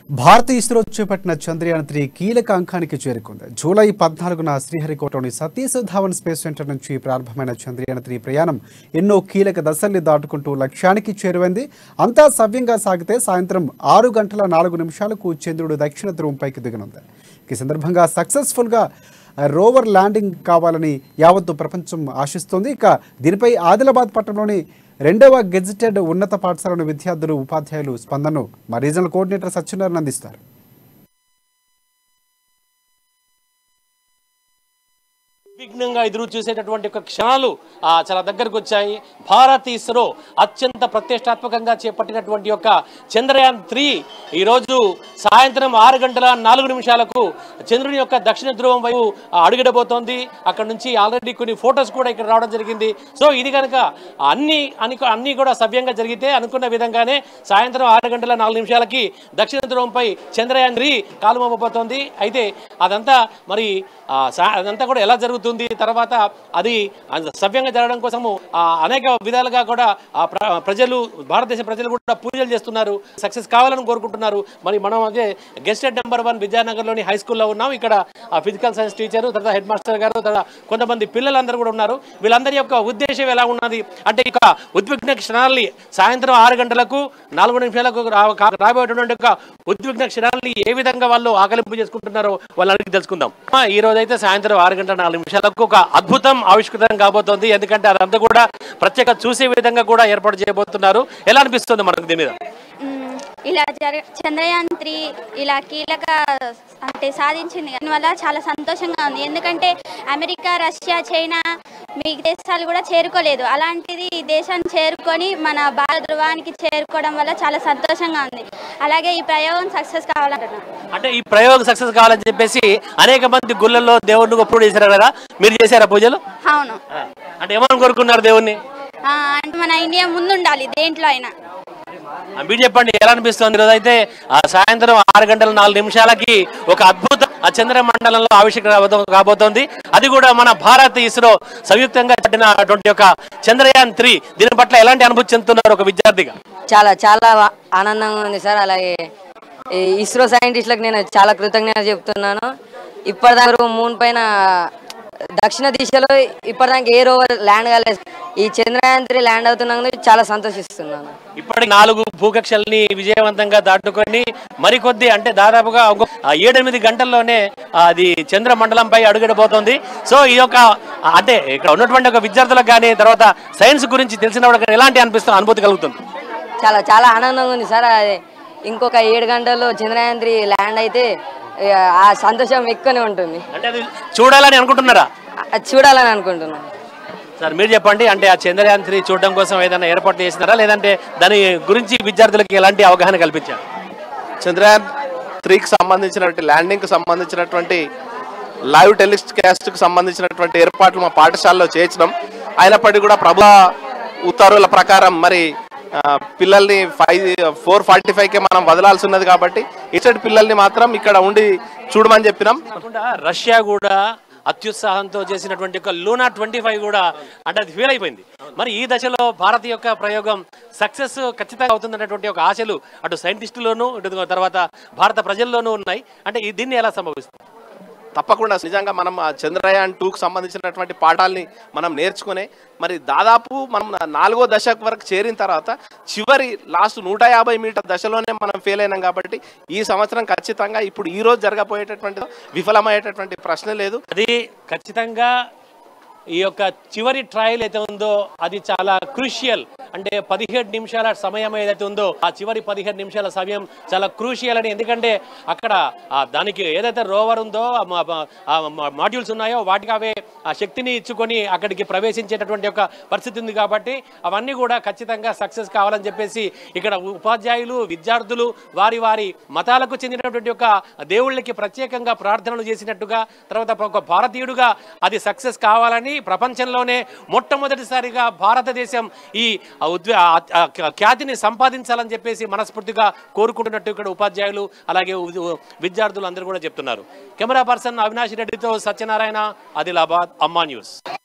భారత ఇస్రో చేపట్టిన చంద్రయాన్ త్రీ కీలక అంకానికి చేరుకుంది జూలై పద్నాలుగున శ్రీహరికోటలోని సతీష్ ధావన్ స్పేస్ సెంటర్ నుంచి ప్రారంభమైన చంద్రయాన్ త్రీ ప్రయాణం ఎన్నో కీలక దశల్ని దాటుకుంటూ లక్ష్యానికి చేరువైంది అంతా సవ్యంగా సాగితే సాయంత్రం ఆరు గంటల నాలుగు నిమిషాలకు చంద్రుడు దక్షిణ ధ్రువంపైకి దిగనుంది ఈ సందర్భంగా సక్సెస్ఫుల్గా రోవర్ ల్యాండింగ్ కావాలని యావత్తు ప్రపంచం ఆశిస్తోంది ఇక దీనిపై ఆదిలాబాద్ పట్టణంలోని రెండవ గెజిటెడ్ ఉన్నత పాఠశాలను విద్యార్థులు ఉపాధ్యాయులు స్పందనను మా రీజనల్ కోఆర్డినేటర్ సత్యనారాయణ అందిస్తారు విఘ్నంగా ఎదురు చూసేటటువంటి ఒక క్షణాలు ఆ, చాలా దగ్గరకు వచ్చాయి భారత్ ఇస్రో అత్యంత ప్రతిష్టాత్మకంగా చేపట్టినటువంటి యొక్క చంద్రయాన్ త్రీ ఈరోజు సాయంత్రం ఆరు గంటల నాలుగు నిమిషాలకు చంద్రుని యొక్క దక్షిణ ధ్రువం వైపు ఆ, అడుగుడబోతోంది అక్కడ నుంచి ఆల్రెడీ కొన్ని ఫొటోస్ కూడా ఇక్కడ రావడం జరిగింది సో ఇది కనుక అన్ని అని అన్ని కూడా సవ్యంగా జరిగితే అనుకున్న విధంగానే సాయంత్రం ఆరు గంటల నాలుగు నిమిషాలకి దక్షిణ ధ్రువంపై చంద్రయాన్ త్రీ కాలుమవ్వబోతోంది అయితే అదంతా మరి ఆ, సా- అదంతా కూడా ఎలా జరుగుతుంది తర్వాత అది అది సవ్యంగా జరగడం కోసము ఆ, అనేక విధాలుగా కూడా ఆ ప్ర- ప్రజలు భారతదేశ ప్రజలు కూడా పూజలు చేస్తున్నారు సక్సెస్ కావాలని కోరుకుంటున్నారు మరి మనం అదే గెస్టెడ్ నెంబర్ వన్ విద్యానగర్లోని హై స్కూల్లో ఉన్నాం ఇక్కడ ఫిజికల్ సైన్స్ టీచరు తర్వాత హెడ్ మాస్టర్ గారు తర్వాత కొంతమంది పిల్లలందరూ కూడా ఉన్నారు వీళ్ళందరి యొక్క ఉద్దేశం ఎలా ఉన్నది అంటే ఇక ఉద్విగ్న క్షణాలని సాయంత్రం ఆరు గంటలకు నాలుగు నిమిషాలకు రా- కా- రాబోయేటువంటి ఒక ఉద్విగ్న క్షణాలని ఏ విధంగా వాళ్ళు ఆకలింపు చేసుకుంటున్నారో వాళ్ళని తెలుసుకుందాం ఆ, ఈ రోజు అయితే సాయంత్రం ఆరు గంటల నాలుగు నిమిషాలకు ఒక అద్భుతం ఆవిష్కృతం కాబోతోంది ఎందుకంటే అదంతా కూడా ప్రత్యేక చూసే విధంగా కూడా ఏర్పాటు చేయబోతున్నారు ఎలా అనిపిస్తుంది మనకు దీని మీద మ్మ్. ఇలా జర చంద్రయాన్ త్రీ ఇలా కీలక అంటే సాధించింది దానివల్ల చాలా సంతోషంగా ఉంది ఎందుకంటే అమెరికా రష్యా చైనా మిగతా దేశాలు కూడా చేరుకోలేదు అలాంటిది ఈ దేశాన్ని చేరుకొని మన భారత ధృవానికి చేరుకోవడం వల్ల చాలా సంతోషంగా ఉంది అలాగే ఈ ప్రయోగం సక్సెస్ కావాలంటున్నాను అంటే ఈ ప్రయోగం సక్సెస్ కావాలని చెప్పేసి అనేక మంది గుళ్ళల్లో దేవుడిని ఒప్పుడు చేశారు కదా మీరు చేశారా పూజలు అవును ఆ, అంటే ఏమని కోరుకున్నారు దేవుణ్ణి ఆ, అంటే మన ఇండియా ముందుండాలి దేంట్లో అయినా ఆ, మీరు చెప్పండి ఎలా అనిపిస్తుంది ఈరోజు అయితే ఆ సాయంత్రం ఆరు గంటల నాలుగు నిమిషాలకి ఒక అద్భుత ఆ చంద్ర మండలంలో ఆవిష్కరణ కాబోతో- కాబోతోంది అది కూడా మన భారత్ ఇస్రో సంయుక్తంగా కట్టినటువంటి ఒక చంద్రయాన్ త్రీ దీని పట్ల ఎలాంటి అనుభూతి చెందుతున్నారు ఒక విద్యార్థిగా చాలా చాలా ఆనందంగా ఉంది సార్ అలాగే ఈ ఇస్రో సైంటిస్టులకు నేను చాలా కృతజ్ఞత చెప్తున్నాను ఇప్పటిదాకా మూన్ పైన దక్షిణ దిశలో ఇప్పటిదాకా ఏ రోవర్ ల్యాండ్ కాలేదు ఈ చంద్రయాన్ త్రీ ల్యాండ్ అవుతున్నందుకు చాలా సంతోషిస్తున్నాను ఇప్పటికి నాలుగు భూకక్షల్ని విజయవంతంగా దాటుకొని మరికొద్ది అంటే దాదాపుగా ఒక ఆ ఏడెనిమిది గంటల్లోనే ఆ, అది చంద్ర మండలంపై అడుగడబోతోంది సో ఈ యొక్క ఆ, అంటే ఇక్కడ ఉన్నటువంటి ఒక విద్యార్థులకు కానీ తర్వాత సైన్స్ గురించి తెలిసిన వాళ్ళకి కానీ ఎలాంటి అనిపిస్తుంది అనుభూతి కలుగుతుంది చాలా చాలా ఆనందంగా ఉంది సార్ అది ఇంకొక ఏడు గంటల్లో చంద్రయాన్ త్రీ ల్యాండ్ అయితే ఇక ఆ సంతోషం ఎక్కువనే ఉంటుంది అంటే అది చూడాలని అనుకుంటున్నారా అది చూడాలని అనుకుంటున్నాను సార్ మీరు చెప్పండి అంటే ఆ చంద్రయాన్ త్రీ చూడడం కోసం ఏదైనా ఏర్పాటు చేసినారా లేదంటే దాని గురించి విద్యార్థులకి ఎలాంటి అవగాహన కల్పించారు చంద్రయాన్ త్రీకి సంబంధించినటువంటి ల్యాండింగ్కి సంబంధించినటువంటి లైవ్ టెలికాస్ట్కి సంబంధించినటువంటి ఏర్పాట్లు మా పాఠశాలలో చేయించడం అయినప్పటికీ కూడా ప్రభు ఉత్తర్వుల ప్రకారం మరి ఆ, పిల్లల్ని ఫైవ్ ఫోర్ ఫార్టీ ఫైవ్కే మనం వదలాల్సి ఉన్నది కాబట్టి ఇచ్చటి పిల్లల్ని మాత్రం ఇక్కడ ఉండి చూడమని చెప్పినాం కాకుండా రష్యా కూడా అత్యుత్సాహంతో చేసినటువంటి ఒక లూనా ట్వంటీ ఫైవ్ కూడా అంటే అది ఫెయిల్ అయిపోయింది మరి ఈ దశలో భారత్ యొక్క ప్రయోగం సక్సెస్ ఖచ్చితంగా అవుతుందనేటువంటి ఒక ఆశలు అటు సైంటిస్టులోనూ ఇటు తర్వాత భారత ప్రజల్లోనూ ఉన్నాయి అంటే ఈ దీన్ని ఎలా సంభవిస్తుంది తప్పకుండా నిజంగా మనం ఆ చంద్రయాన్ టూకి సంబంధించినటువంటి పాఠాలని మనం నేర్చుకునే మరి దాదాపు మనం నాలుగో దశకు వరకు చేరిన తర్వాత చివరి లాస్ట్ నూట యాభై మీటర్ దశలోనే మనం ఫెయిల్ అయినాం కాబట్టి ఈ సంవత్సరం ఖచ్చితంగా ఇప్పుడు ఈ రోజు జరగబోయేటటువంటి విఫలమయ్యేటటువంటి ప్రశ్న లేదు అది ఖచ్చితంగా ఈ యొక్క చివరి ట్రయల్ అయితే ఉందో అది చాలా క్రూషియల్ అంటే పదిహేడు నిమిషాల సమయం ఏదైతే ఉందో ఆ చివరి పదిహేడు నిమిషాల సమయం చాలా క్రూషియల్ అని ఎందుకంటే అక్కడ ఆ దానికి ఏదైతే రోవర్ ఉందో మాడ్యూల్స్ ఉన్నాయో వాటికి అవే ఆ శక్తిని ఇచ్చుకొని అక్కడికి ప్రవేశించేటటువంటి ఒక పరిస్థితి ఉంది కాబట్టి అవన్నీ కూడా ఖచ్చితంగా సక్సెస్ కావాలని చెప్పేసి ఇక్కడ ఉపాధ్యాయులు విద్యార్థులు వారి వారి మతాలకు చెందినటువంటి ఒక దేవుళ్ళకి ప్రత్యేకంగా ప్రార్థనలు చేసినట్టుగా తర్వాత ఒక భారతీయుడుగా అది సక్సెస్ కావాలని ప్రపంచంలోనే మొట్టమొదటిసారిగా భారతదేశం ఈ ఉద్వే- ఆ- ఆ ఖ్యాతిని సంపాదించాలని చెప్పేసి మనస్ఫూర్తిగా కోరుకుంటున్నట్టు ఇక్కడ ఉపాధ్యాయులు అలాగే ఉ- విద్యార్థులు అందరూ కూడా చెప్తున్నారు కెమెరా పర్సన్ అవినాష్ రెడ్డితో సత్యనారాయణ ఆదిలాబాద్ అమ్మా న్యూస్